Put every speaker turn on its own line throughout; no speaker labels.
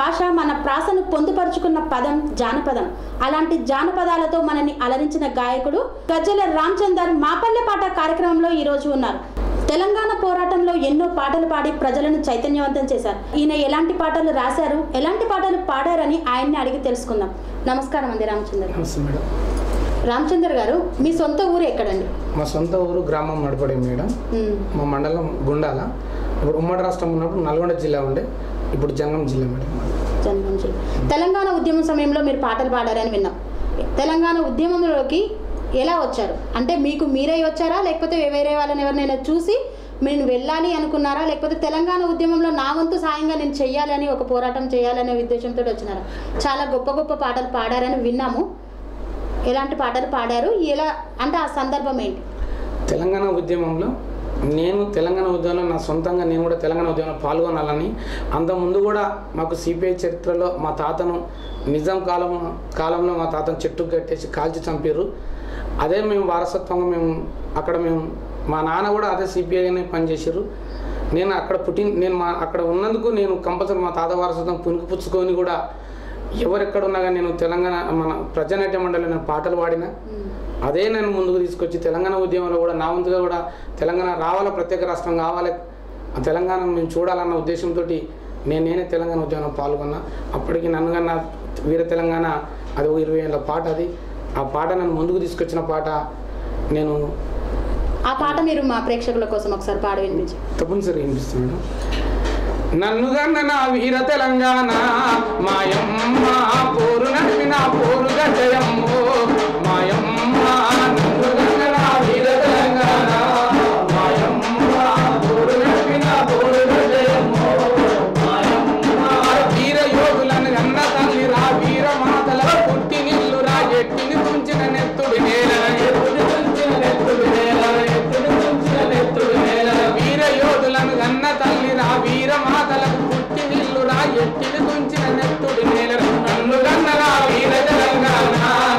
భాష మన ప్రాసను పొందుపరుచుకున్న పదం జానపదం అలాంటి జానపదాలతో మనని అలరించిన గాయకుడు గజ్జల రామచందర్ మాపల్లె పాట కార్యక్రమంలో ఈరోజు ఉన్నారు తెలంగాణ పోరాటంలో ఎన్నో పాటలు పాడి ప్రజలను చైతన్యవంతం చేశారు ఈయన ఎలాంటి పాటలు రాశారు ఎలాంటి పాటలు పాడారని ఆయన్ని అడిగి తెలుసుకుందాం నమస్కారం అండి రామచందర్
నమస్తే మేడం
రామచందర్ గారు మీ సొంత ఊరు ఎక్కడండి
మా సొంత ఊరు గ్రామం నడపడే మేడం
ఉమ్,
మా మండలం గుండాల ఇప్పుడు ఉమ్మడి రాష్ట్రం ఉన్నప్పుడు నల్గొండ జిల్లా ఉండే ఇప్పుడు జంగం జిల్లా మేడం మాది.
జన్మం జిల్లా. తెలంగాణ ఉద్యమం సమయంలో మీరు పాటలు పాడారని విన్నాం తెలంగాణ ఉద్యమంలోకి ఎలా వచ్చారు అంటే మీకు మీరే వచ్చారా లేకపోతే వేరే వాళ్ళని ఎవరినైనా చూసి నేను వెళ్ళాలి అనుకున్నారా లేకపోతే తెలంగాణ ఉద్యమంలో నా వంతు సాయంగా నేను చెయ్యాలని ఒక పోరాటం చేయాలనే ఉద్దేశంతో వచ్చినారా చాలా గొప్ప గొప్ప పాటలు పాడారని విన్నాము ఎలాంటి పాటలు పాడారు ఎలా అంటే ఆ సందర్భం ఏంటి
తెలంగాణ ఉద్యమంలో నేను తెలంగాణ ఉద్యమంలో నా సొంతంగా నేను కూడా తెలంగాణ ఉద్యమంలో పాల్గొనాలని అంతకుముందు కూడా మాకు సిపిఐ చరిత్రలో మా తాతను నిజాం కాలం కాలంలో మా తాతను చెట్టుకు కట్టేసి కాల్చి చంపారు అదే మేము వారసత్వంగా మేము అక్కడ మేము మా నాన్న కూడా అదే సిపిఐనే పనిచేసారు నేను అక్కడ పుట్టి నేను మా అక్కడ ఉన్నందుకు నేను కంపల్సరీ మా తాత వారసత్వం పుణికిపుచ్చుకొని కూడా ఎవరెక్కడ ఉన్నా కానీ నేను తెలంగాణ మన ప్రజానాట్య మండలిలో నేను పాటలు పాడిన అదే నేను ముందుకు తీసుకొచ్చి తెలంగాణ ఉద్యమంలో కూడా నా వంతుగా కూడా తెలంగాణ రావాలా ప్రత్యేక రాష్ట్రం కావాలి ఆ తెలంగాణ మేము చూడాలన్న ఉద్దేశంతో నేను నేనే తెలంగాణ ఉద్యమంలో పాల్గొన్నా అప్పటికి నన్ను కన్నా వీర తెలంగాణ అది ఒక ఇరవై ఏళ్ళ పాట అది ఆ పాట నన్ను ముందుకు తీసుకొచ్చిన పాట నేను
ఆ పాట మీరు మా ప్రేక్షకుల కోసం ఒకసారి పాడి వినిపించి
తప్పనిసరి వినిపిస్తున్నాను నన్ను గన్న నా వీర తెలంగాణ మాయమ్మ పోరు నడిపిన పోరుగా జయమ్మో మాయమ్మ నన్ను గన్న నా వీర తెలంగాణ మాయమ్మ పోరు నడిపిన పోరుగా జయమ్మో మాయమ్మ వీర యోగులను గన్న తల్లి రా వీర మాతల పుట్టి నిల్లు రా ఎట్టిని తుంచిన నెత్తుడు నేల ఎత్తుని తుంచిన నెత్తుడు నేల ఎత్తుని తుంచిన నెత్తుడు నేల వీర యోధులను గన్న తల్లి రా వీర మాతలకు పుట్టి నిల్లు రా ఎట్టిని తుంచిన నెత్తుడు నేల నన్ను గన్న రా వీర తెలంగాణ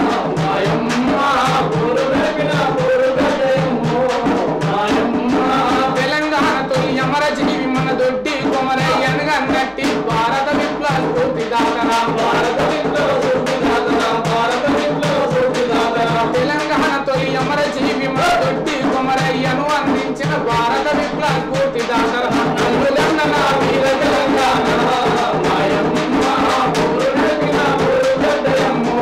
మాయమ్మ పోరు నడిపిన పోరు గజయమ్మో మాయమ్మ తెలంగాణ తొలి అమర జీవి మన దొడ్డి కొమరయ్యను గన్నట్టి భారత విప్లవ స్ఫూర్తి దాతరా భారత విప్లవ స్ఫూర్తి దాతరా భారత విప్లవ స్ఫూర్తి దాతరా తెలంగాణ తొలి అమర జీవి మన దొడ్డి కొమరయ్యను అందించిన భారత విప్లవ స్ఫూర్తి దాతరా నన్ను గన్న నా వీర తెలంగాణ మాయమ్మ పోరు నడిపిన పోరు గడ్డయమ్మో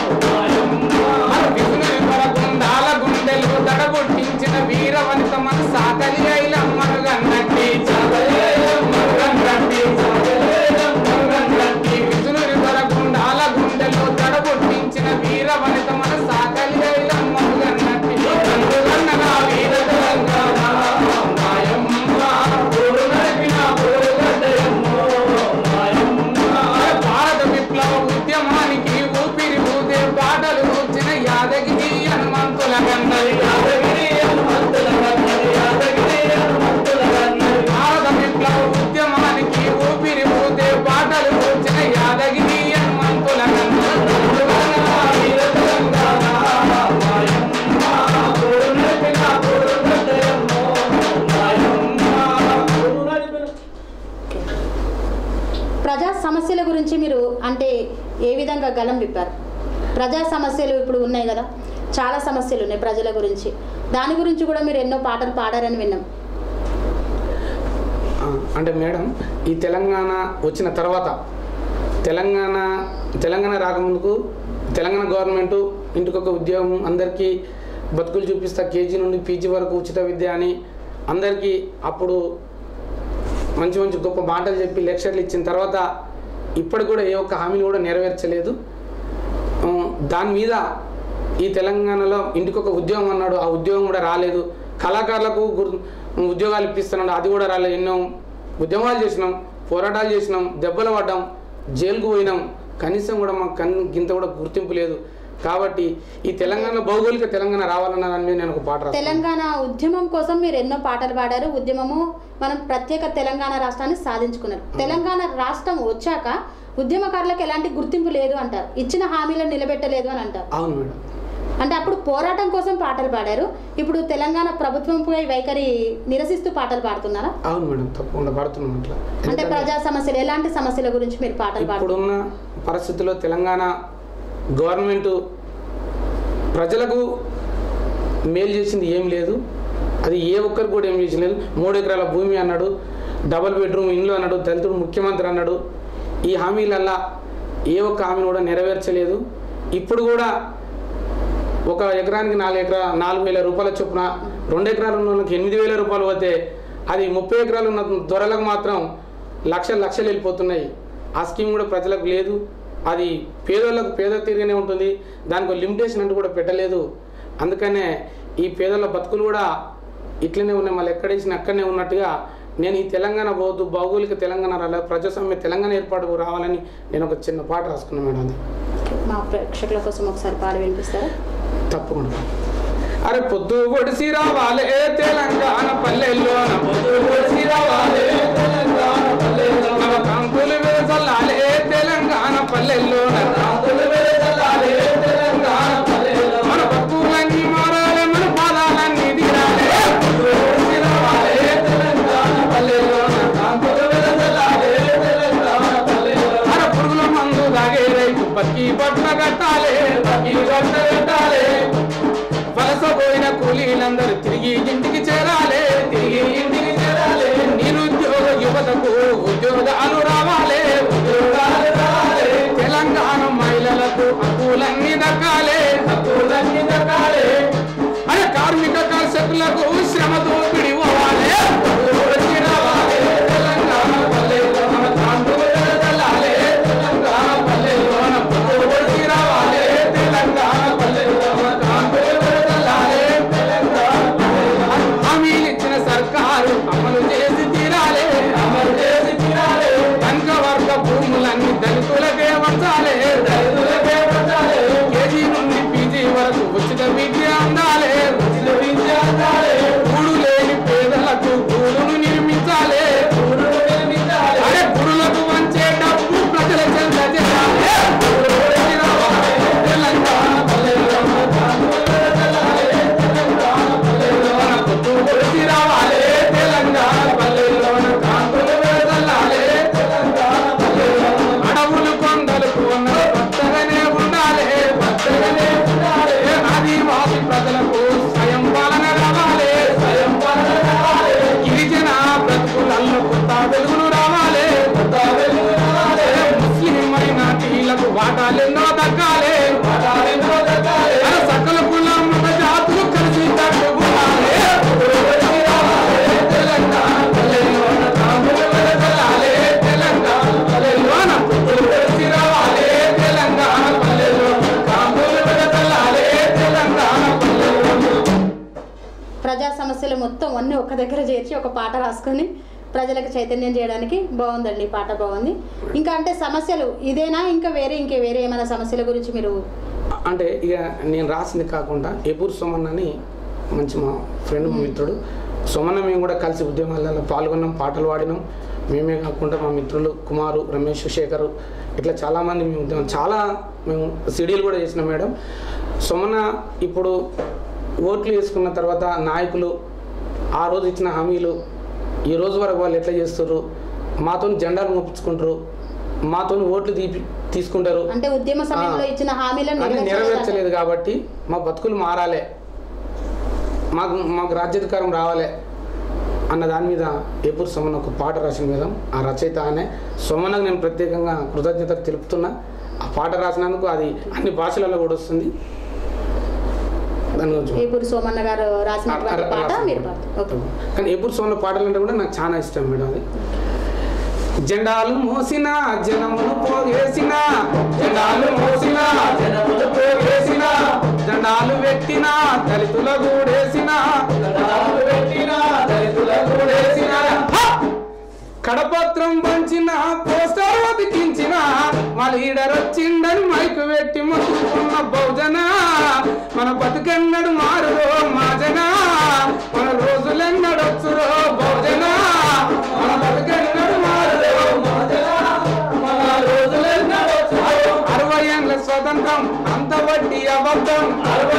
మన విష్ణుని వరకుండాల గుండెలు దడగొట్టించిన వీర వనిత మన సాకలి ఐలమ్మను గన్నట్టి సాకలి ఐలమ్మను గన్నట్టి సాకలి ఐలమ్మను గన్నట్టి విష్ణుని వరకుండాల గుండెలు దడగొట్టించిన వీర వనిత మన సాకలి ఐలమ్మను గన్నట్టి నన్ను గన్న నా వీర తెలంగాణ మాయమ్మ పోరు నడిపిన పోరు గడ్డయమ్మో మాయమ్మ భారత విప్లవ ఉద్యమానికి ఊపిరి ఊదే పాటలు కూర్చిన యాదగిరి హనుమంతుల గన్నది యాదగిరి హనుమంతుల గన్నది యాదగిరి హనుమంతుల గన్నది భారత విప్లవ ఉద్యమానికి ఊపిరి ఊదే పాటలు కూర్చిన యాదగిరి హనుమంతుల గన్నది వీర తెలంగాణ మాయమ్మ పోరు నడిపిన పోరు గడ్డయమ్మో మాయమ్మ పోరు నడిపిన
ప్రజా సమస్యల గురించి మీరు అంటే ఏ విధంగా గలం విప్పారు ప్రజా సమస్యలు ఇప్పుడు ఉన్నాయి కదా చాలా సమస్యలు ఉన్నాయి ప్రజల గురించి దాని గురించి కూడా మీరు ఎన్నో పాటలు పాడారని విన్నాం
ఆ, అంటే మేడం ఈ తెలంగాణ వచ్చిన తర్వాత తెలంగాణ తెలంగాణ రాకముందుకు తెలంగాణ గవర్నమెంట్ ఇంటికొక ఉద్యోగం అందరికీ బతుకులు చూపిస్తా కేజీ నుండి పీజీ వరకు ఉచిత విద్య అని అందరికీ అప్పుడు మంచి మంచి గొప్ప మాటలు చెప్పి లెక్చర్లు ఇచ్చిన తర్వాత ఇప్పటికి కూడా ఏ ఒక్క హామీని కూడా నెరవేర్చలేదు ఆ, దాని మీద ఈ తెలంగాణలో ఇంటికొక ఉద్యోగం అన్నాడు ఆ ఉద్యోగం కూడా రాలేదు కళాకారులకు గుర్ ఉద్యోగాలు ఇప్పిస్తున్నాడు అది కూడా రాలేదు ఎన్నో ఉద్యమాలు చేసినాం పోరాటాలు చేసినాం దెబ్బలు పడ్డాం జైలుకు పోయినాం కనీసం కూడా మాకు కన్ గింత కూడా గుర్తింపు లేదు కాబట్టి ఈ తెలంగాణ భౌగోళిక తెలంగాణ రావాలన్న దాని మీద నేను ఒక పాట రాస్తాను
తెలంగాణ ఉద్యమం కోసం మీరు ఎన్నో పాటలు పాడారు ఉద్యమము మనం ప్రత్యేక తెలంగాణ రాష్ట్రాన్ని సాధించుకున్నారు తెలంగాణ రాష్ట్రం వచ్చాక ఉద్యమకారులకు ఎలాంటి గుర్తింపు లేదు అంటారు ఇచ్చిన హామీలను నిలబెట్టలేదు అని అంటారు
అవును మేడం
అంటే అప్పుడు పోరాటం కోసం పాటలు పాడారు ఇప్పుడు తెలంగాణ ప్రభుత్వంపై వైఖరి నిరసిస్తూ పాటలు పాడుతున్నారా
అవును మేడం తప్పకుండా పడుతున్నాం అట్లా
అంటే
ఎందుకంటే
ప్రజా సమస్యలు ఎలాంటి సమస్యల గురించి మీరు పాటలు పాడుతున్నారు
ఇప్పుడున్న పరిస్థితుల్లో తెలంగాణ గవర్నమెంట్ ప్రజలకు మేలు చేసింది ఏం లేదు అది ఏ ఒక్కరికి కూడా ఏం చేసలేదు మూడు ఎకరాల భూమి అన్నాడు డబుల్ బెడ్రూమ్ ఇండ్లు అన్నాడు దళితుడు ముఖ్యమంత్రి అన్నాడు ఈ హామీలల్లా ఏ ఒక్క హామీని కూడా నెరవేర్చలేదు ఇప్పుడు కూడా ఒక ఎకరానికి నాలుగు ఎకరా నాలుగు వేల రూపాయల చొప్పున రెండు ఎకరాలు ఉన్న వాళ్ళకి ఎనిమిది వేల రూపాయలు పోతే అది ముప్పై ఎకరాలు ఉన్న దొరలకు మాత్రం లక్షలు లక్షలు వెళ్ళిపోతున్నాయి ఆ స్కీమ్ కూడా ప్రజలకు లేదు అది పేదోళ్ళకు పేద తీరుగానే ఉంటుంది దానికి లిమిటేషన్ అంటూ కూడా పెట్టలేదు అందుకనే ఈ పేదల బతుకులు కూడా ఇట్లనే ఉన్నాయి మళ్ళీ ఎక్కడేసిన అక్కడనే ఉన్నట్టుగా నేను ఈ తెలంగాణ పోవద్దు భౌగోళిక తెలంగాణ రాలే ప్రజాస్వామ్య తెలంగాణ ఏర్పాటు రావాలని నేను ఒక చిన్న పాట రాసుకున్నాను మేడం అది
మా ప్రేక్షకుల కోసం ఒకసారి పాడి వినిపిస్తారా
తప్పకుండా అరే పొద్దు పొడిసి రావాలే తెలంగాణ పల్లెల్లోన పొద్దు పొడిసి రావాలే తెలంగాణ పల్లెల్లో నవ కాంకులు వేసల్లాలే తెలంగాణ పల్లెల్లోన కాంకులు వేసల్లాలే తెలంగాణ పల్లెల్లో మన బతుకులన్నీ మారాలే మన పాదాలన్నీ తీరాలే పొద్దు పొడిసి రావాలే తెలంగాణ పల్లెల్లోన కాంకులు వేసల్లాలే తెలంగాణ పల్లెల్లో అర పురుగుల మందు దాగే రైతు బతికి బట్ట కట్టాలే బతికి బట్ట కట్టాలే వలసపోయిన కూలీలందరూ తిరిగి ఇంటికి చేరాలి తిరిగి ఇంటికి చేరాలి నిరుద్యోగ యువతకు ఉద్యోగాలు రావాలి ఉద్యోగాలు రావాలి తెలంగాణ మహిళలకు హక్కులన్నీ దక్కాలి హక్కులన్నీ దక్కాలి అరే కార్మిక కర్షకులకు శ్రమ దోపిడి పోవాలి వచ్చి రావాలి తెలంగాణ పల్లెల్లో మన తాండూరు తెల్లాలి తెలంగాణ పల్లెల్లో మన పొద్దు వచ్చి రావాలి తెలంగాణ పల్లెల్లో మన తాండూరు తెల్లాలి తెలంగాణ పల్లెల్లో హామీలు ఇచ్చిన సర్కారు అమలు చేసి తీరాలి అమలు చేసి తీరాలి ధనిక వర్గ భూములన్నీ దళితులకే వంచాలి దళితులకే వంచాలి కేజీ నుండి పీజీ వరకు ఉచిత విద్య అందాలి ఉచిత విద్య అందాలి గూడు లేని పేదలకు గూడును నిర్మించాలి గూడును నిర్మించాలి అరే గుడులకు వంచే డబ్బు ప్రజల చెంత చేయాలి గుడులోకి రావాలి. తెలంగాణ పల్లెల్లో మన తాండూరు తెల్లాలి. తెలంగాణ పల్లెల్లో మన పొద్దు పొడిచి రావాలి తెలంగాణ పల్లెల్లోన కాంతులు వెదలాలి తెలంగాణ పల్లెల్లో అడవులు కొండలు కొన్నలు పచ్చగానే ఉండాలి పచ్చగానే ఉండాలి ఆదివాసి ప్రజలకు స్వయం పాలన రావాలి స్వయం పాలన రావాలి గిరిజన బ్రతుకులలో కొత్త వెలుగులు రావాలి కొత్త వెలుగులు రావాలి ముస్లిం మైనార్టీలకు వాటాలెన్నో దక్కాలి వాటాలెన్నో దక్కాలి మన సకల కులం మత జాతులు కలిసి తట్టుకోవాలి తెలంగాణ పల్లెల్లోన తాములు వెదజల్లాలి. తెలంగాణ పల్లెల్లోన పువ్వులు వెలిసి రావాలి. తెలంగాణ పల్లెల్లో కాంతులు వెదజల్లాలి. తెలంగాణ పల్లెల్లో
ప్రజా సమస్యలు మొత్తం అన్నీ ఒక్క దగ్గర చేర్చి ఒక పాట రాసుకొని ప్రజలకు చైతన్యం చేయడానికి బాగుందండి ఈ పాట బాగుంది ఇంకా అంటే సమస్యలు ఇదేనా ఇంకా వేరే ఇంకా వేరే ఏమైనా సమస్యల గురించి మీరు
అంటే ఇక నేను రాసింది కాకుండా ఎపూర్ సోమన్ అని మంచి మా ఫ్రెండ్ మా మిత్రుడు సోమన్న మేము కూడా కలిసి ఉద్యమాలలో పాల్గొన్నాం పాటలు పాడినాం మేమే కాకుండా మా మిత్రులు కుమారు రమేష్ శేఖరు ఇట్లా చాలామంది మేము ఉద్యమం చాలా మేము సిడీలు కూడా చేసినాం మేడం సోమన్న ఇప్పుడు ఓట్లు వేసుకున్న తర్వాత నాయకులు ఆ రోజు ఇచ్చిన హామీలు ఈ రోజు వరకు వాళ్ళు ఎట్లా చేస్తారు మాతో జెండాలు మోపించుకుంటారు మాతో ఓట్లు తీపి తీసుకుంటారు
అంటే ఉద్యమ సమయంలో
ఆ.
ఇచ్చిన హామీలను
అని
నెరవేర్చలేదంటారు.
నెరవేర్చలేదు కాబట్టి మా బతుకులు మారాలి మాకు మాకు రాజ్యాధికారం రావాలి అన్న దాని మీద ఎప్పుడు సోమన్ ఒక పాట రాసిన మీద ఆ రచయిత అనే సోమన్నకు నేను ప్రత్యేకంగా కృతజ్ఞతలు తెలుపుతున్నా ఆ పాట రాసినందుకు అది అన్ని భాషలలో కూడా వస్తుంది దాని గురించి
ఏపూరి సోమన్న గారు రాసినటువంటి పాట మీరు పాడతారు ఓకే
కానీ ఎప్పుడు సోమన్న పాటలు అంటే కూడా నాకు చాలా ఇష్టం మేడం అది జెండాలు మోసిన జనములు పోగేసిన జెండాలు మోసిన జనములు పోగేసిన జెండాలు పెట్టిన దళితుల గూడేసిన జెండాలు పెట్టిన దళితుల గూడేసిన హ! కడపత్రం పంచిన పోస్టర్ బతికించిన మా లీడర్ వచ్చిండని మైకు పెట్టి మొక్కుకున్న బహుజన మన బతుకెన్నడు మారురో మాజన మన రోజులెన్నడొచ్చురో బహుజన మన బతుకెన్నడు మారురో మాజన మన రోజులెన్నడొచ్చురో అరవై ఏళ్ళ స్వతంత్రం అంత వడ్డీ అబద్ధం అరవై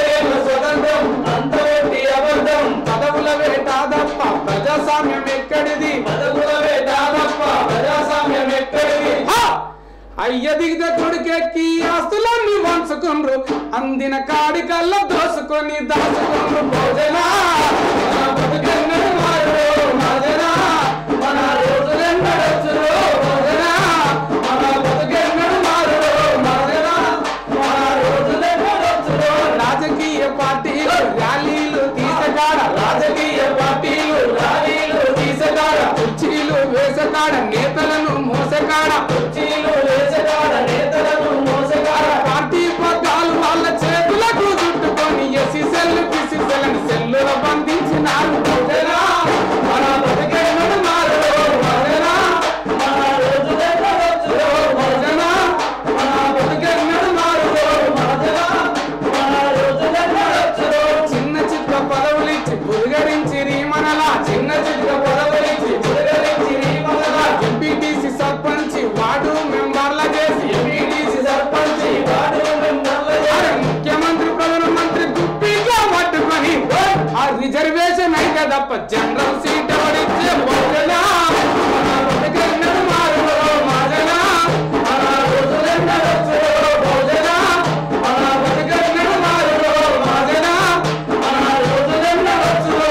పదేళ్ళ స్వతంత్రం అంతవెట్టి అబద్ధం పదవుల వేటాదప్ప ప్రజాస్వామ్యం ఎక్కడిది పదవుల వేటాదప్ప ప్రజాస్వామ్యం ఎక్కడిది అయ్య దిగద కొడుకెక్కి ఆస్తులన్నీ వంచుకుండ్రు అందిన కాడి కల్లా దోసుకొని దాచుకుండ్రు భోజనా మన బతుకెన్నడు మారుడు మాదనా మన రోజులెన్నడొచ్చురు భోజనా మన బతుకెన్నడు మారుడు మాదనా మన రోజులెన్నడొచ్చురు రాజకీయ పార్టీలు ర్యాలీలు తీసగాడ రాజకీయ పార్టీలు ర్యాలీలు తీసగాడ కుర్చీలు వేసగాడ నేతలను మోసగాడ కుర్చీలు వేసగాడ నేతలను మోసగాడ పార్టీ పగ్గాలు వాళ్ళ చేతులకు చుట్టుకొని ఎసి సెల్లు పిసి సెల్లని సెల్లుల బంధించినారు భోజనా మన బతికెన్నడు మారుడు భోజనా మన రోజులెన్నడొచ్చురో భోజనా మన బతికెన్నడు మారుడు భోజనా మన రోజులెన్నడొచ్చురో చిన్న చిత్ర పదవులిచ్చి పురుగరించి మనలా చిన్న చిత్ర పదవులిచ్చి పురుగరించి మనలా ఎంపీటీసీ సర్పంచ్ వార్డు మెంబర్ల చేసి ఎంపీటీసీ సర్పంచ్ వార్డు మెంబర్ల చేసి ముఖ్యమంత్రి ప్రధానమంత్రి గుప్పిగా పట్టుకొని ఆ రిజర్వేషన్ అయితే తప్ప జనరల్ సీట్ ఎవరిచ్చే బహుజనా మన బతుకెన్నడు మారుడో మాదనా మన రోజులెన్నడొచ్చురో బహుజనా మన బతుకెన్నడు మారుడో మాదనా మన రోజులెన్నడొచ్చురో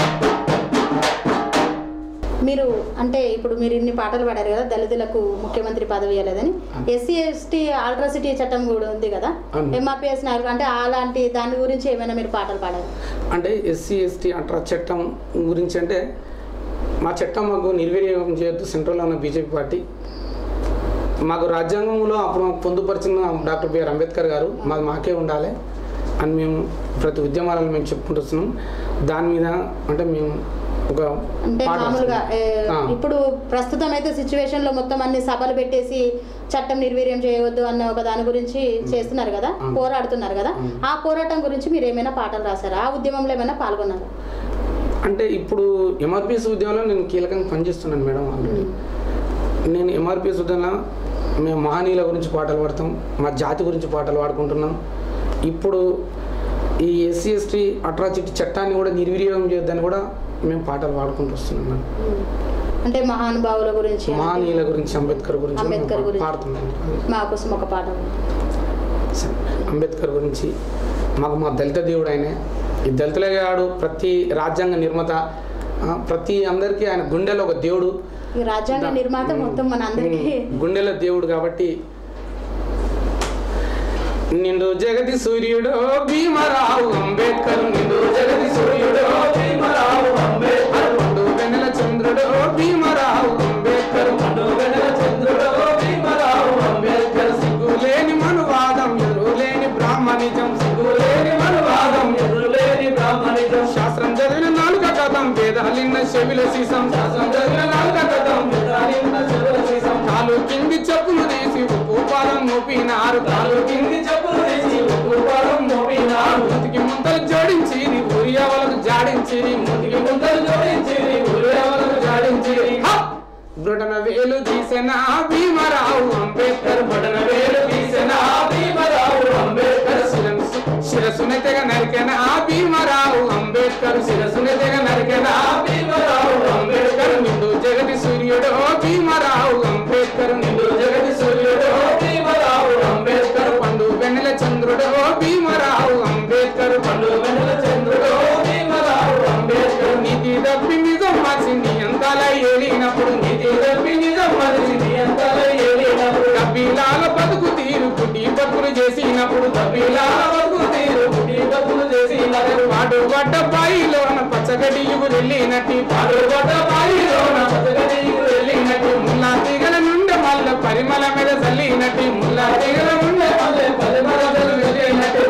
మీరు అంటే ఇప్పుడు మీరు ఇన్ని పాటలు పాడారు కదా దళితులకు ముఖ్యమంత్రి పదవి ఇవ్వలేదని ఎస్సీ ఎస్టీ ఆల్ట్రాసిటీ చట్టం కూడా ఉంది కదా
అవును.
ఎంఆర్పిఎస్ నాయకులు అంటే అలాంటి దాని గురించి ఏమైనా మీరు పాటలు పాడారు
అంటే ఎస్సీ ఎస్టీ అంటారా చట్టం గురించి అంటే మా చట్టం మాకు నిర్వీర్యం చేయొద్దు సెంట్రల్లో ఉన్న బీజేపీ పార్టీ మాకు రాజ్యాంగంలో అప్పుడు మాకు పొందుపరిచిన డాక్టర్ బిఆర్ అంబేద్కర్ గారు మాది మాకే ఉండాలి అని మేము ప్రతి ఉద్యమాలను మేము చెప్పుకుంటూ వస్తున్నాం దాని మీద అంటే మేము ఒక
అంటే
పాట
మామూలుగా ఏ,
ఆ.
ఇప్పుడు ప్రస్తుతం అయితే సిచ్యువేషన్ లో మొత్తం అన్ని సభలు పెట్టేసి చట్టం నిర్వీర్యం చేయవద్దు అన్న ఒక దాని గురించి చేస్తున్నారు కదా
అవును.
పోరాడుతున్నారు కదా
అవును.
ఆ పోరాటం గురించి మీరు ఏమైనా పాటలు రాశారా ఆ ఉద్యమంలో ఏమైనా పాల్గొన్నారా
అంటే ఇప్పుడు ఎంఆర్పిఎస్ ఉద్యమంలో నేను కీలకంగా పనిచేస్తున్నాను మేడం ఆల్రెడీ నేను ఎంఆర్పిఎస్ ఉద్యమంలో మేము మహనీయుల గురించి పాటలు పాడతాం మా జాతి గురించి పాటలు పాడుకుంటున్నాం ఇప్పుడు ఈ ఎస్సీ ఎస్టీ అట్రాసిటీ చట్టాన్ని కూడా నిర్వీర్యం చేయొద్దని కూడా మేము పాటలు పాడుకుంటూ వస్తున్నాం మేడం
అంటే మహానుభావుల గురించి
మహనీయుల గురించి అంబేద్కర్ గురించి కూడా
అంబేద్కర్
మేము
గురించి.
పాడుతున్నాం
మా కోసం ఒక పాట
సరే. అంబేద్కర్ గురించి మాకు మా దళిత దేవుడు ఆయనే ఈ దళితులే కాడు ప్రతి రాజ్యాంగ నిర్మాత ఆ, ప్రతి అందరికీ ఆయన గుండెలో ఒక దేవుడు
ఈ రాజ్యాంగ నిర్మాత మొత్తం మన అందరికీ
ఉమ్, గుండెలో దేవుడు కాబట్టి నిండు జగతి సూర్యుడు భీమరావు అంబేద్కర్ నిండు జగతి సూర్యుడు భీమరావు అంబేద్కర్ పండు వెన్నెల చంద్రుడు భీమరావు అంబేద్కర్ పండు వెన్నెల చంద్రుడు భీమరావు అంబేద్కర్ సిగ్గులేని మనువాదం ఎదురులేని బ్రాహ్మణిజం సిగ్గులేని మనువాదం ఎదురులేని బ్రాహ్మణిజం శాస్త్రం చదివిన నాలుక కథం వేదాలిన్న చెవిల సీసం శాస్త్రం చదివిన నాలుక కథం వేదాలిన్న చెవిల సీసం కాలు కింది చెప్పులు తీసి ఉప్పు పాలం మోపినారు కాలు కింది చెప్పులు తీసి ఉప్పు పాలం మోపినారు ముతికి ముంతలు జోడించి ఊరియావలకు జాడించి ముతికి ముంతలు జోడించి ఊరియావలకు జాడించి బ్రొటన వేలు తీసిన భీమరావు అంబేద్కర్ బొటన వేలు తీసిన భీమరావు అంబేద్కర్ శిరస్సు శిరస్సుని తెగ నరికెన భీమరావు అంబేద్కర్ శిరస్సుని తెగ నరికెన భీమరావు అంబేద్కర్ నిండు జగతి సూర్యుడు భీమరావు అంబేద్కర్ నిండు జగతి సూర్యుడు భీమరావు అంబేద్కర్ పండు వెన్నెల చంద్రుడు భీమరావు అంబేద్కర్ పండు వెన్నెల చంద్రుడు భీమరావు అంబేద్కర్ నీతి తప్పి నిజం మార్చింది ఎంతల ఏలినప్పుడు నీతి తప్పి నిజం మార్చింది ఎంతల ఏలినప్పుడు కబీలాల బతుకు తీరు పుట్టి బతుకులు చేసినప్పుడు కబీలాల బతుకు తీరు పుట్టి బతుకులు చేసినప్పుడు పాడు పడ్డ బాయిలోన పచ్చగడి వెళ్ళినట్టి పాడు పడ్డ బాయిలోన పచ్చగడి వెళ్ళినట్టు ముల్లా తీగల నుండి మల్ల పరిమళ మీద చల్లినట్టు ముల్లా తీగల నుండి మల్ల పరిమళ మీద వెళ్ళినట్టు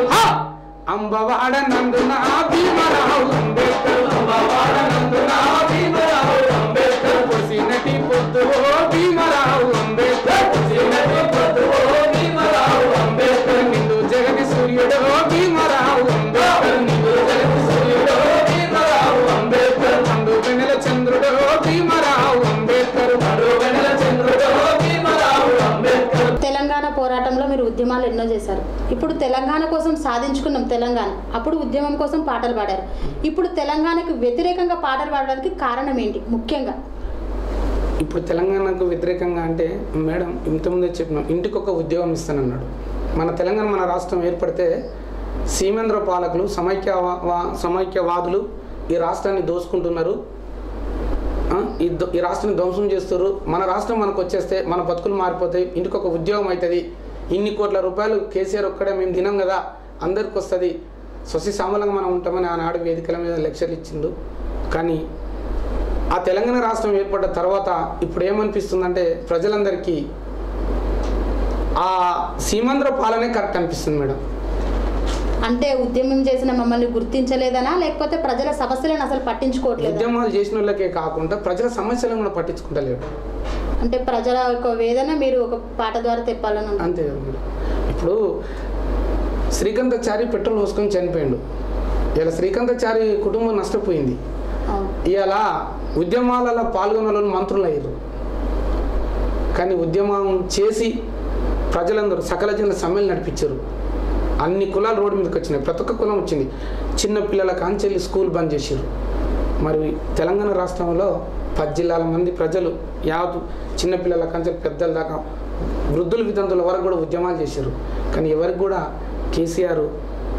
అంబవాడ నందున భీమరావు అంబేద్కర్ అంబవాడ నందున భీమరావు అంబేద్కర్ పొసినటి పొద్దు భీమరావు అంబేద్కర్ పొసినటి పొద్దు భీమరావు అంబేద్కర్ నిండు జగతి సూర్యుడు భీమరావు అంబేద్కర్ నిండు జగతి సూర్యుడు భీమరావు అంబేద్కర్ పండు వెన్నెల చంద్రుడు భీమరావు అంబేద్కర్ పండు వెన్నెల చంద్రుడు భీమరావు అంబేద్కర్
తెలంగాణ పోరాటంలో మీరు ఉద్యమ ఉద్యమాలు ఎన్నో చేశారు ఇప్పుడు తెలంగాణ కోసం సాధించుకున్నాం తెలంగాణ అప్పుడు ఉద్యమం కోసం పాటలు పాడారు ఇప్పుడు తెలంగాణకు వ్యతిరేకంగా పాటలు పాడడానికి కారణం ఏంటి ముఖ్యంగా
ఇప్పుడు తెలంగాణకు వ్యతిరేకంగా అంటే మేడం ఇంతకుముందే చెప్పినాం ఇంటికి ఒక ఉద్యోగం ఇస్తానన్నాడు మన తెలంగాణ మన రాష్ట్రం ఏర్పడితే సీమేంద్ర పాలకులు సమైక్య సమైక్యవాదులు ఈ రాష్ట్రాన్ని దోసుకుంటున్నారు ఆ, ఈ ద- ఈ రాష్ట్రాన్ని ధ్వంసం చేస్తారు మన రాష్ట్రం మనకు వచ్చేస్తే మన బతుకులు మారిపోతాయి ఇంటికి ఒక ఉద్యోగం అవుతుంది ఇన్ని కోట్ల రూపాయలు కేసీఆర్ ఒక్కడే మేము తినం కదా అందరికి వస్తుంది సొసై సామూలంగా మనం ఉంటామని ఆనాడు వేదికల మీద లెక్చర్లు ఇచ్చిండు కానీ ఆ తెలంగాణ రాష్ట్రం ఏర్పడ్డ తర్వాత ఇప్పుడు ఏమనిపిస్తుందంటే ప్రజలందరికీ ఆ సీమాంధ్ర పాలనే కరెక్ట్ అనిపిస్తుంది మేడం
అంటే ఉద్యమం చేసిన మమ్మల్ని గుర్తించలేదనా లేకపోతే ప్రజల సమస్యలను అసలు పట్టించుకోవట్లేదు
ఉద్యమాలు చేసిన వాళ్ళకే కాకుండా ప్రజల సమస్యలను కూడా పట్టించుకుంటలేడు
అంటే ప్రజల యొక్క వేదన మీరు ఒక పాట ద్వారా తెప్పాలని అనుకుంటున్నారు.
అంతే కదా మేడం ఇప్పుడు శ్రీకాంతాచారి పెట్రోల్ పోసుకొని చనిపోయిండు ఇలా శ్రీకాంతాచారి కుటుంబం నష్టపోయింది
అవును.
ఇలా ఉద్యమాలలో పాల్గొన్న వాళ్ళు మంత్రులు అయ్యారు కానీ ఉద్యమం చేసి ప్రజలందరూ సకల జన సమ్మెలు నడిపించారు అన్ని కులాలు రోడ్డు మీదకి వచ్చినాయి ప్రతి ఒక్క కులం వచ్చింది చిన్న పిల్లల కాంచెల్లి స్కూల్ బంద్ చేసారు మరి తెలంగాణ రాష్ట్రంలో పది జిల్లాల మంది ప్రజలు యావత్ చిన్నపిల్లల కాంచెల్లి పెద్దల దాకా వృద్ధుల వితంతుల వరకు కూడా ఉద్యమాలు చేశారు కానీ ఎవరికి కూడా కేసీఆర్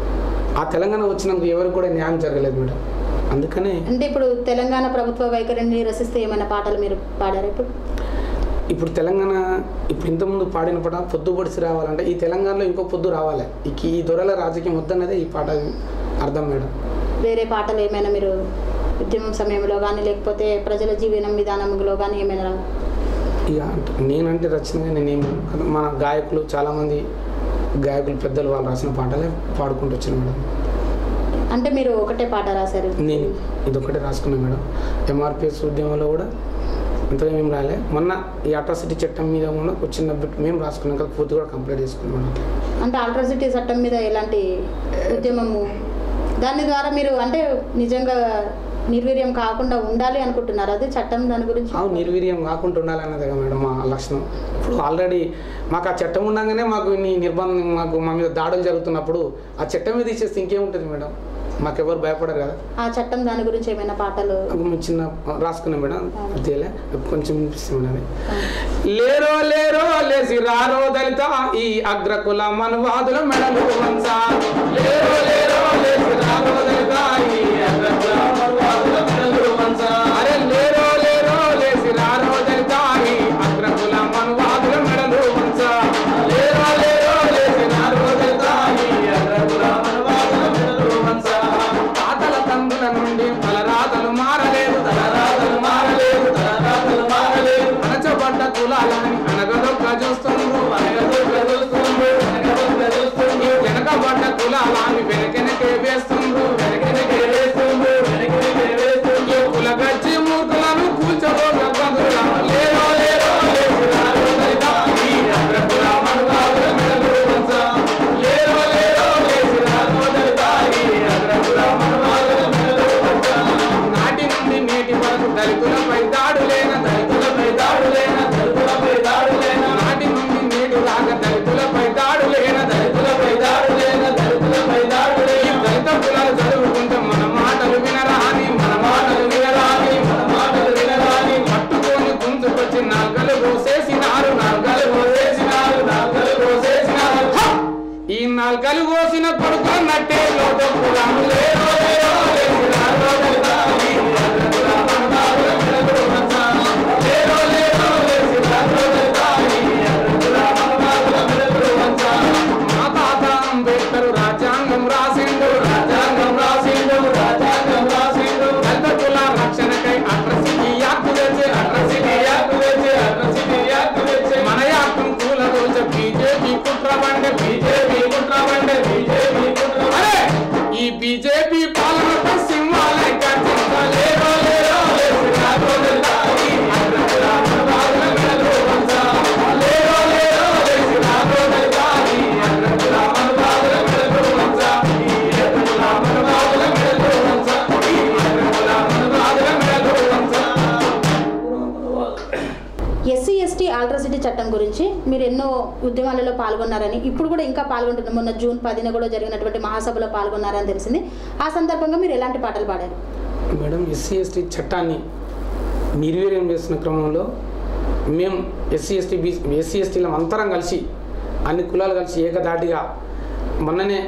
ఆ తెలంగాణ వచ్చినందుకు ఎవరికి కూడా న్యాయం జరగలేదు మేడం అందుకనే
అంటే ఇప్పుడు తెలంగాణ ప్రభుత్వ వైఖరిని నిరసిస్తే ఏమైనా పాటలు మీరు పాడారు ఇప్పుడు
ఇప్పుడు తెలంగాణ ఇప్పుడు ఇంతకుముందు పాడిన పాట పొద్దు పొడిసి రావాలంటే ఈ తెలంగాణలో ఇంకో పొద్దు రావాలి ఇక ఈ దొరల రాజకీయం వద్దన్నదే ఈ పాట అర్థం మేడం
వేరే పాటలు ఏమైనా మీరు ఉద్యమం సమయంలో కానీ లేకపోతే ప్రజల జీవనం విధానంలో కానీ ఏమైనా
ఇక అంటే నేనంటే రచనగా నేనేం కానీ మన గాయకులు చాలామంది గాయకులు పెద్దలు వాళ్ళు రాసిన పాటలే పాడుకుంటూ వచ్చాను మేడం
అంటే మీరు ఒకటే పాట రాశారు
నేను ఇదొకటే రాసుకున్నాను మేడం ఎంఆర్పిఎస్ ఉద్యమంలో కూడా అంతగా మేము రాలే మొన్న ఈ అట్రాసిటీ చట్టం మీద కూడా ఒక చిన్న బిట్ మేము రాసుకున్నాం కదా పూర్తి కూడా కంప్లీట్ చేసుకున్నాం మేడం
అంటే ఆల్ట్రాసిటీ చట్టం మీద ఎలాంటి ఉద్యమము దాని ద్వారా మీరు అంటే నిజంగా నిర్వీర్యం కాకుండా ఉండాలి అనుకుంటున్నారు అది చట్టం దాని గురించి
అవు నిర్వీర్యం కాకుండా ఉండాలన్నదే మేడం మా లక్షణం ఇప్పుడు ఆల్రెడీ మాకు ఆ చట్టం ఉండగానే మాకు ఇన్ని నిర్బంధం మాకు మా మీద దాడులు జరుగుతున్నప్పుడు ఆ చట్టం మీద ఇచ్చేస్తే ఇంకేముంటుంది మేడం మాకెవరు భయపడరు కదా
ఆ చట్టం దాని గురించి ఏమైనా పాటలు
ఒక మేము చిన్న రాసుకున్నాం మేడం అంతేలే కొంచెం వినిపిస్తుంది మేడం అది. లేరో లేరో లేసి రారో దళిత ఈ అగ్రకుల మనవాదుల మెడలు వంచ లేరో లేరో లేసి రారో దళిత ఈ అగ్రకుల మనవాదుల మెడలు వంచ అరే లేరో లేరో లేసి రారో దళిత ఈ అగ్రకుల మనవాదుల మెడలు వంచ లేరో లేరో లేసి రారో దళిత ఈ అగ్రకుల మనవాదుల మెడలు వంచ తాతల తండ్రుల నుండి తలరాతలు మారలేదు తలరాతలు మారలేదు తలరాతలు మారలేదు అణచబడ్డ కులాలని అనగదొక్క చూస్తుండ్రు అనగదొక్క చూస్తుండ్రు అనగదొక్క చూస్తుండ్రు వెనకబడ్డ కులాలని వెనకెనకే వేస్తుండ్రు వెనకెనకే వేస్తుండ్రు వెనకెనకే వేస్తుండ్రు కుల గచ్చి మూర్ఖులను కూల్చబోగ బదులా లేరో లేరో లేచిరారో దళిత ఈ అగ్రకుల మనవాదుల మెడలు వంచ. లేరో లేరో లేచిరారో దళిత ఈ అగ్రకుల మనవాదుల మెడలు వంచ. నాటి నుండి నేటి వరకు దళితులపై దాడులేన దళితులపై దాడులేన దళితులపై దాడులేన నాటి నుండి నేటి రాక దళితులపై దాడులేన దళితులపై దాడులేన దళితులపై దాడులేన దళిత కులాలు చదువుకుంటే మన మాటలు వినరాని మన మాటలు వినరాని మన మాటలు వినరాని పట్టుకొని గుంతుకొచ్చి నాగలు కోసేసినారు నాగలు కోసేసినారు నాగలు కోసేసినారు హ! ఈ నాలుకలు కోసిన కొడుకులు నట్టే లోటు కులాలు లేరో లేరో లేచినారో దళిత ఈ అగ్రకుల మనవాదుల మెడలు వంచ. లేరో లేరో లేచినారో
ఎస్సీ ఎస్టీ ఆల్ట్రసిటీ చట్టం గురించి మీరు ఎన్నో ఉద్యమాలలో పాల్గొన్నారని ఇప్పుడు కూడా ఇంకా పాల్గొంటున్నారు మొన్న జూన్ పదిన కూడా జరిగినటువంటి మహాసభలో పాల్గొన్నారని తెలిసింది ఆ సందర్భంగా మీరు ఎలాంటి పాటలు పాడారు
మేడం ఎస్సీ ఎస్టీ చట్టాన్ని నిర్వీర్యం చేస్తున్న క్రమంలో మేము ఎస్సీ ఎస్టీ బీ ఎస్సీ ఎస్టీలం అంతరం కలిసి అన్ని కులాలు కలిసి ఏకదాటిగా మొన్ననే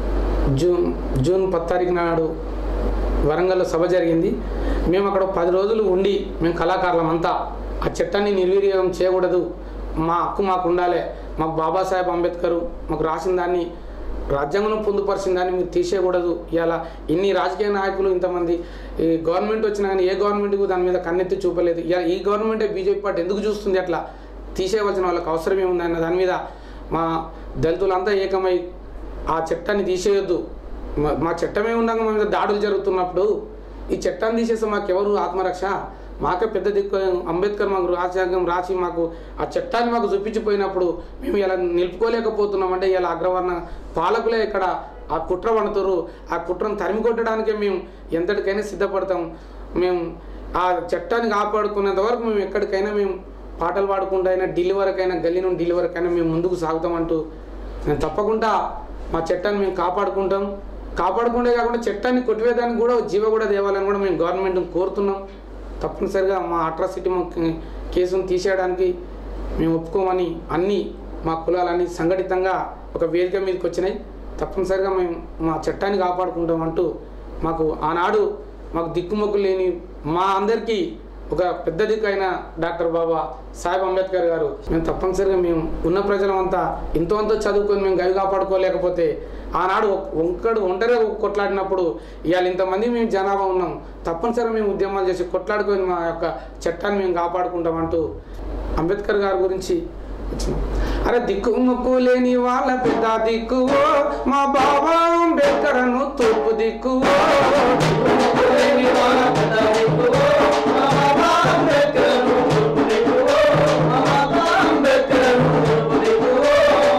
జూన్ జూన్ పది తారీఖు నాడు వరంగల్లో సభ జరిగింది మేము అక్కడ పది రోజులు ఉండి మేము కళాకారులం అంతా ఆ చట్టాన్ని నిర్వీర్యం చేయకూడదు మా హక్కు మాకు ఉండాలి మాకు బాబాసాహెబ్ అంబేద్కర్ మాకు రాసిన దాన్ని రాజ్యాంగంలో పొందుపరిచిన దాన్ని మీరు తీసేయకూడదు ఇలా ఇన్ని రాజకీయ నాయకులు ఇంతమంది ఈ గవర్నమెంట్ వచ్చినా కానీ ఏ గవర్నమెంట్కు దాని మీద కన్నెత్తి చూపలేదు ఇలా ఈ గవర్నమెంటే బీజేపీ పార్టీ ఎందుకు చూస్తుంది అట్లా తీసేయవలసిన వాళ్ళకి అవసరం ఏముంది అన్న దాని మీద మా దళితులంతా ఏకమై ఆ చట్టాన్ని తీసేయొద్దు మా- మా చట్టమే ఉండగా మా మీద దాడులు జరుగుతున్నప్పుడు ఈ చట్టాన్ని తీసేస్తే మాకెవరు ఆత్మరక్ష మాకే పెద్ద దిక్కు అంబేద్కర్ మాకు రాజ్యాంగం రాసి మాకు ఆ చట్టాన్ని మాకు చూపించిపోయినప్పుడు మేము ఇలా నిలుపుకోలేకపోతున్నాం అంటే ఇలా అగ్రవర్ణ పాలకులే ఇక్కడ ఆ కుట్ర పడుతురు ఆ కుట్రను తరిమి కొట్టడానికే మేము ఎంతటికైనా సిద్ధపడతాం మేము ఆ చట్టాన్ని కాపాడుకునేంత వరకు మేము ఎక్కడికైనా మేము పాటలు పాడుకుంటూ అయినా ఢిల్లీ వరకైనా గల్లీ నుండి ఢిల్లీ వరకైనా మేము ముందుకు సాగుతామంటూ నేను తప్పకుండా మా చట్టాన్ని మేము కాపాడుకుంటాం కాపాడుకుంటే కాకుండా చట్టాన్ని కొట్టివేయడానికి కూడా జీవ కూడా తేవాలని కూడా మేము గవర్నమెంట్ని కోరుతున్నాం తప్పనిసరిగా మా అట్రాసిటీ మా కే- కేసును తీసేయడానికి మేము ఒప్పుకోమని అన్ని మా కులాలన్నీ సంఘటితంగా ఒక వేదిక మీదకి వచ్చినాయి తప్పనిసరిగా మేము మా చట్టాన్ని కాపాడుకుంటాం అంటూ మాకు ఆనాడు మాకు దిక్కుమొక్కు లేని మా అందరికీ ఒక పెద్ద దిక్కు అయిన డాక్టర్ బాబా సాహెబ్ అంబేద్కర్ గారు మేము తప్పనిసరిగా మేము ఉన్న ప్రజలమంతా ఎంతో అంతో చదువుకొని మేము గవి కాపాడుకోలేకపోతే ఆనాడు ఒక్కడు ఒంటరిగా కొట్లాడినప్పుడు ఇవాళ ఇంతమంది మేము జనాభా ఉన్నాం తప్పనిసరిగా మేము ఉద్యమాలు చేసి కొట్లాడుకొని మా యొక్క చట్టాన్ని మేము కాపాడుకుంటామంటూ అంబేద్కర్ గారి గురించి వచ్చినాం అరే దిక్కు ముక్కు లేని వాళ్ళ పెద్ద దిక్కువో మా బాబా అంబేద్కర్ అను తూర్పు దిక్కువో దిక్కు ముక్కు లేని వాళ్ళ పెద్ద దిక్కువో మా బాబా అంబేద్కర్ అను తూర్పు దిక్కువో మా బాబా అంబేద్కర్ అను తూర్పు దిక్కువో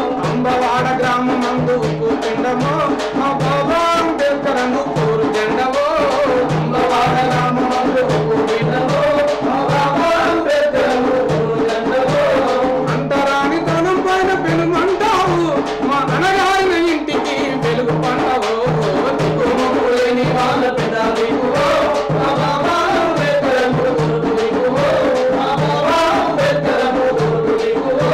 అంబవాడ గ్రామం అందు ఉప్పు పిండమో మా బాబా అంబేద్కర్ అను కోరు జెండవో అంబవాడ గ్రామం అందు ఉప్పు పిండమో మా బాబా అంబేద్కర్ అను కోరు జెండవో అంతరాని తనం పైన పెనుమంటావు మా అనగారిన ఇంటికి వెలుగు పండవు దిక్కుమొక్కు లేని వాళ్ళ పెద్ద దిక్కువో మా బాబా అంబేద్కర్ అను తూర్పు దిక్కువో మా బాబా అంబేద్కర్ అను తూర్పు దిక్కువో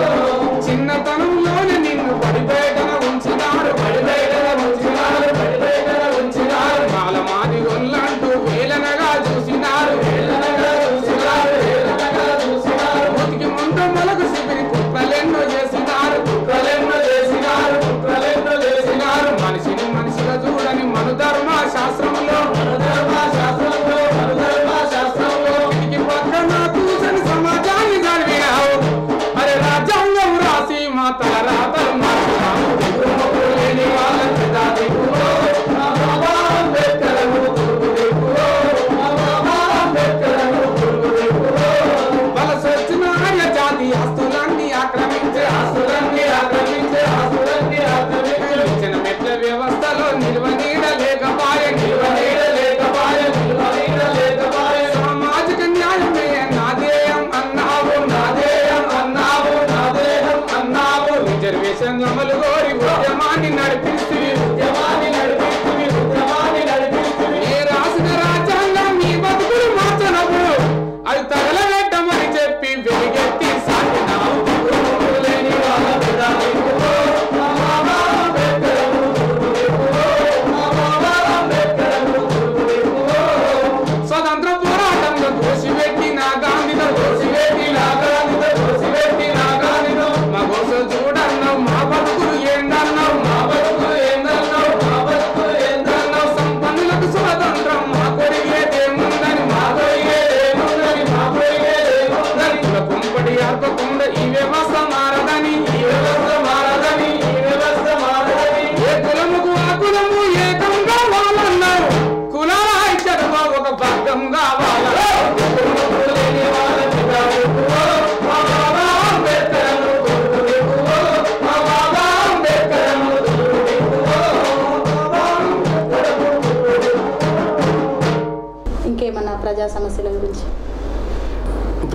చిన్నతనంలోనే నిన్ను పడిబేటన ఉంచినారు పడిబేటన ఉంచినారు పడిబేటన ఉంచినారు మాల మాది గొల్లంటూ వేలనగా చూసినారు వేలనగా చూసినారు వేలనగా చూసినారు బతికి ముందు మొలకు శిబిరి కుట్రలెన్నో చేసినారు కుట్రలెన్నో చేసినారు కుట్రలెన్నో చేసినారు మనిషిని మనిషిగా చూడని మను ధర్మ శాస్త్రంలో మను ధర్మ శాస్త్రంలో మను ధర్మ శాస్త్రంలో ఇంటికి పక్కన కూర్చొని సమాజాన్ని చదివినావు అరే రాజ్యాంగం రాసి మా తలరాతలు మార్చినావు దిక్కుమొక్కు లేని వాళ్ళ పెద్ద దిక్కువో, మా బాబా అంబేద్కర్ అను తూర్పు దిక్కువో, మా బాబా అంబేద్కర్ అను తూర్పు దిక్కువో. వలసొచ్చిన ఆర్య జాతి ఆస్తులన్నీ ఆక్రమించే ఆస్తులన్నీ ఆక్రమించే ఆస్తులన్నీ ఆక్రమించే ఇచ్చిన మెట్ల వ్యవస్థలో నిల్వ నీడ లేకపాయ నిల్వ నీడ లేకపాయ నిల్వ నీడ లేకపాయ సామాజిక న్యాయమే నాదేయం అన్నావు నాదేయం అన్నావు నాదేయం అన్నావు రిజర్వేషన్ అమలు కోరి ఉద్యమాన్ని నడిపిస్తూ ఉద్యమాన్ని నడిపిస్తూ ఉద్యమాన్ని నడిపిస్తూ ఏ రాసిన రాజ్యాంగం మీ బతుకులు మార్చనప్పుడు అది తగలబెట్టమని చెప్పి వెలిగెత్తి సాగినావు దిక్కుమొక్కు లేని వాళ్ళ పెద్ద దిక్కువో, మా బాబా అంబేద్కర్ అను తూర్పు దిక్కువో, మా బాబా అంబేద్కర్ అను తూర్పు దిక్కువో. స్వతంత్ర పోరాటంలో దోషిపెట్టిన గాంధీద దోషిపెట్టిన గాంధీద దోషిపెట్టిన గాంధీద మా కోసం చూడన్న మా బతుకులు ఏ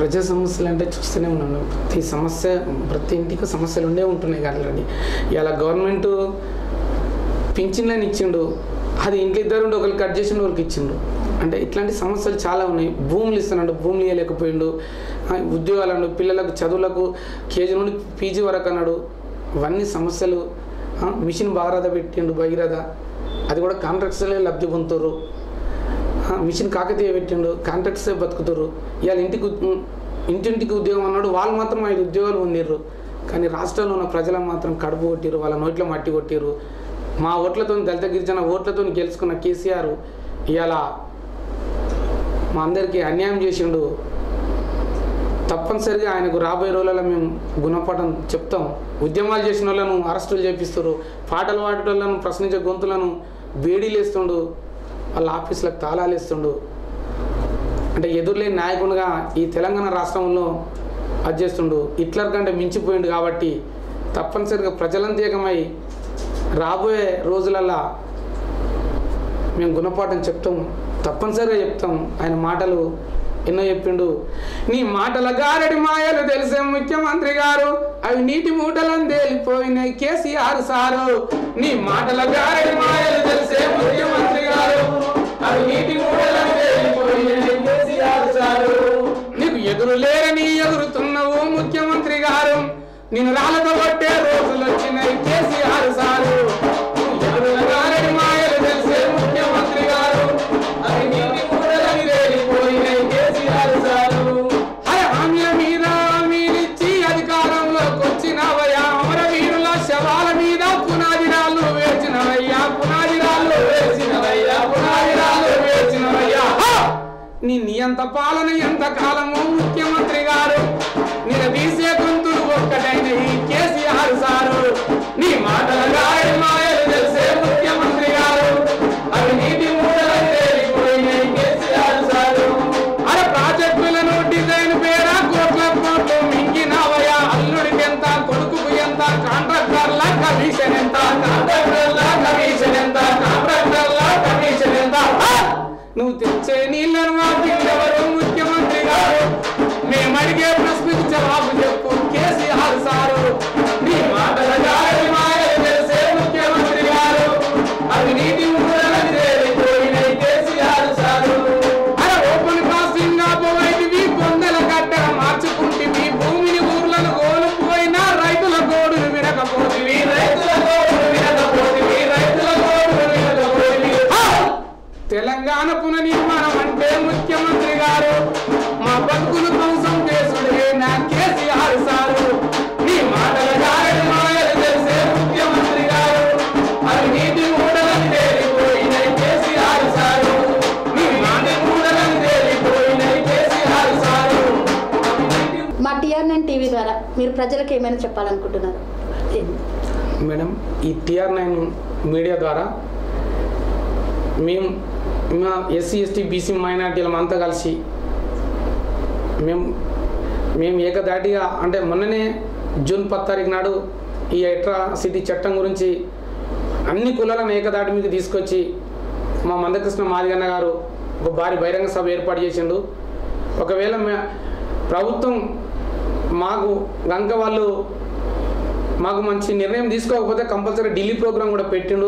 ప్రజా సమస్యలు అంటే చూస్తూనే ఉన్నాను ప్రతి సమస్య ప్రతి ఇంటికి సమస్యలు ఉండే ఉంటున్నాయి కానీ ఇలా గవర్నమెంట్ పింఛన్లని ఇచ్చిండు అది ఇంట్లో ఇద్దరు ఉండి ఒకరికి కట్ చేసిండు ఒకరికి ఇచ్చిండు అంటే ఇట్లాంటి సమస్యలు చాలా ఉన్నాయి భూములు ఇస్తున్నాడు భూములు ఇవ్వలేకపోయిండు ఆ, ఉద్యోగాలు అన్నాడు పిల్లలకు చదువులకు కేజీ నుండి పీజీ వరకు అన్నాడు ఇవన్నీ సమస్యలు ఆ, మిషన్ భాగరథ పెట్టిండు భగీరథ అది కూడా కాంట్రాక్ట్స్లే లబ్ధి పొందుతారు ఆ, మిషన్ కాకతీయ పెట్టిండు కాంట్రాక్ట్సే బతుకుతారు ఇవాళ ఇంటికి ఉద్- ఇంటింటికి ఉద్యోగం అన్నాడు వాళ్ళు మాత్రం ఐదు ఉద్యోగాలు పొందిర్రు కానీ రాష్ట్రంలో ఉన్న ప్రజలకు మాత్రం కడుపు కొట్టిరు వాళ్ళ నోట్లో మట్టి కొట్టిరు మా ఓట్లతో దళిత గిరిజన ఓట్లతో గెలుచుకున్న కేసీఆర్ ఇవాళ మా అందరికీ అన్యాయం చేసిండు తప్పనిసరిగా ఆయనకు రాబోయే రోజులలో మేము గుణపాఠం చెప్తాం ఉద్యమాలు చేసిన వాళ్ళను అరెస్టులు చేపిస్తారు పాటలు పాడే వాళ్ళను ప్రశ్నించే గొంతులను బేడీలు వేస్తుండు వాళ్ళ ఆఫీసులకు తాళాలు వేస్తుండు అంటే ఎదురులేని నాయకునిగా ఈ తెలంగాణ రాష్ట్రంలో అది చేస్తుండు హిట్లర్ కంటే మించిపోయిండు కాబట్టి తప్పనిసరిగా ప్రజలంతేకమై రాబోయే రోజులల్లా మేము గుణపాఠం చెప్తాం తప్పనిసరిగా చెప్తాం ఆయన మాటలు ఎన్నో చెప్పిండు నీ మాటల గారడి మాయలు తెలిసే ముఖ్యమంత్రి గారు అవి నీటి మూటలను తేలిపోయినాయి కేసీఆర్ సారు నీ మాటల గారడి మాయలు తెలిసే ముఖ్యమంత్రి గారు అవి నీటి మూటలను తేలిపోయినాయి కేసీఆర్ సారు నీకు ఎదురు లేరని ఎదురుతున్నావు ముఖ్యమంత్రి గారు నేను రాళ్ళతో కొట్టే రోజులు వచ్చినాయి కేసీఆర్ సారు ఎదురు గారడి మాయలు తెలిసే ముఖ్యమంత్రి గారు అవి నీటి మూటలను తేలిపోయినాయి కేసీఆర్ సారు అరే హామీల మీద హామీలిచ్చి అధికారంలోకి వచ్చినవయ్యా అమరవీరుల శవాల మీద పునాది రాళ్ళు వేసినవయ్యా పునాది రాళ్ళు వేసినవయ్యా పునాది రాళ్ళు వేసినవయ్యా హా! నీ నియంత పాలన ఎంత కాలము ముఖ్యమంత్రి గారు నిలదీసే గొంతులు ఒక్కటైన ఈ కేసీఆర్ సారు నీ మాటల గాడి మాయలు తెలిసే ముఖ్యమంత్రి గారు అవి నీటి మూటలు తేలిపోయినాయి కేసీఆర్ సారు అరే ప్రాజెక్టులను డిజైన్ పేర కోట్ల కోట్లు మింగినవయ్యా అల్లుడికి ఎంత కొడుకుకు ఎంత కాంట్రాక్టర్ల కమిషన్ ఎంత కాంట్రాక్టర్ల కమిషన్ ఎంత కాంట్రాక్టర్ల కమిషన్ ఎంత ఆ! నువ్వు తెచ్చే నీళ్ళను మాపించవరు ముఖ్యమంత్రి గారు మేము అడిగే ప్రశ్నకు జవాబు చెప్పు కేసీఆర్ సారు నీ మాటల గారి మాయలు తెలిసే ముఖ్యమంత్రి గారు అవి నీటి ఊరలని తేలిపోయినాయి కేసీఆర్ సారు అరే ఓపెన్ క్రాసింగ్ పోయినవి కొందల గడ్డగా మార్చుకుంటివి భూమిని ఊర్లను కోల్పోయినా రైతుల గోడును వినకపోతివి రైతుల గోడును వినకపోతివి రైతుల గోడును వినకపోతివి హా! తెలంగాణ పునర్నిర్మాణం అంటే ముఖ్యమంత్రి గారు మా బతుకులు ధ్వంసం చేసుడే నా కేసీఆర్ సారు నీ మాటల గారడి మాయలు తెలిసే ముఖ్యమంత్రి గారు అవి నీటి మూడలని తేలిపోయినాయి కేసీఆర్ సారు నీ మాట మూడలని తేలిపోయినాయి కేసీఆర్ సారు
మా టిఆర్ నైన్ టీవీ ద్వారా మీరు ప్రజలకు ఏమైనా చెప్పాలనుకుంటున్నారు
మేడం ఈ టిఆర్ నైన్ మీడియా ద్వారా మేము మా ఎస్సీ ఎస్టీ బీసీ మైనార్టీలం అంతా కలిసి మేము మేము ఏకదాటిగా అంటే మొన్ననే జూన్ పది తారీఖు నాడు ఈ సిటీ చట్టం గురించి అన్ని కులాలను ఏకదాటి మీద తీసుకొచ్చి మా మందకృష్ణ మాదిగన్న గారు ఒక భారీ బహిరంగ సభ ఏర్పాటు చేసిండు ఒకవేళ మే- ప్రభుత్వం మాకు గంక వాళ్ళు మాకు మంచి నిర్ణయం తీసుకోకపోతే కంపల్సరీ ఢిల్లీ ప్రోగ్రాం కూడా పెట్టిండు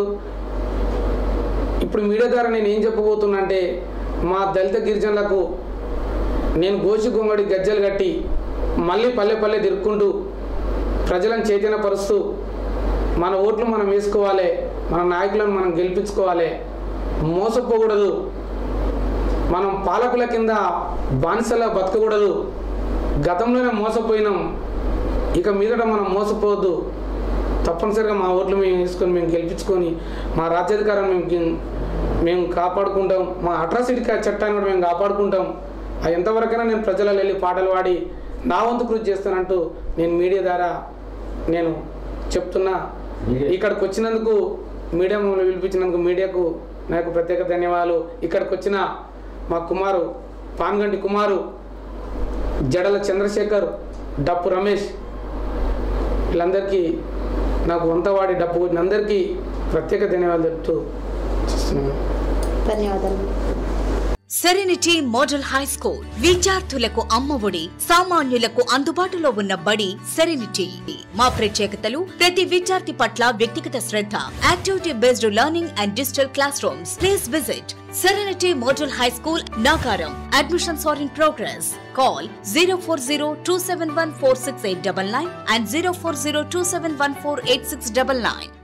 ఇప్పుడు మీడియా ద్వారా నేను ఏం చెప్పబోతున్నా అంటే మా దళిత గిరిజనులకు నేను గోసి గొంగడి గజ్జలు కట్టి మళ్ళీ పల్లె పల్లె తిరుక్కుంటూ ప్రజలను చైతన్యపరుస్తూ మన ఓట్లు మనం వేసుకోవాలి మన నాయకులను మనం గెలిపించుకోవాలి మోసపోకూడదు మనం పాలకుల కింద బానిసలా బతకకూడదు గతంలోనే మోసపోయినాం ఇక మీదట మనం మోసపోవద్దు తప్పనిసరిగా మా ఓట్లు మేము వేసుకొని మేము గెలిపించుకొని మా రాజ్యాధికారం మేము గి- మేము కాపాడుకుంటాం మా అట్రాసిటీ చట్టాన్ని కూడా మేము కాపాడుకుంటాం అది ఎంతవరకైనా నేను ప్రజలలో వెళ్ళి పాటలు పాడి నా వంతు కృషి చేస్తానంటూ నేను మీడియా ద్వారా నేను చెప్తున్నా ఇక్కడికి వచ్చినందుకు మీడియా మమ్మల్ని పిలిపించినందుకు మీడియాకు నాకు ప్రత్యేక ధన్యవాదాలు ఇక్కడికి వచ్చిన మా కుమారు పాన్గంటి కుమారు జడల చంద్రశేఖర్ డప్పు రమేష్ వీళ్ళందరికీ నాకు వంతవాడి డప్పు కొట్టిన అందరికీ ప్రత్యేక ధన్యవాదాలు చెప్తూ చేస్తున్నాను
ధన్యవాదాలు
సెరెనిటీ మోడల్ హై స్కూల్ విద్యార్థులకు అమ్మఒడి సామాన్యులకు అందుబాటులో ఉన్న బడి సెరెనిటీ మా ప్రత్యేకతలు ప్రతి విద్యార్థి పట్ల వ్యక్తిగత శ్రద్ధ activity based learning and digital class rooms please visit serenity model high school నాకారం admissions are in progress call zero four zero two seven one four six eight double nine and zero four zero two seven one four eight six double nine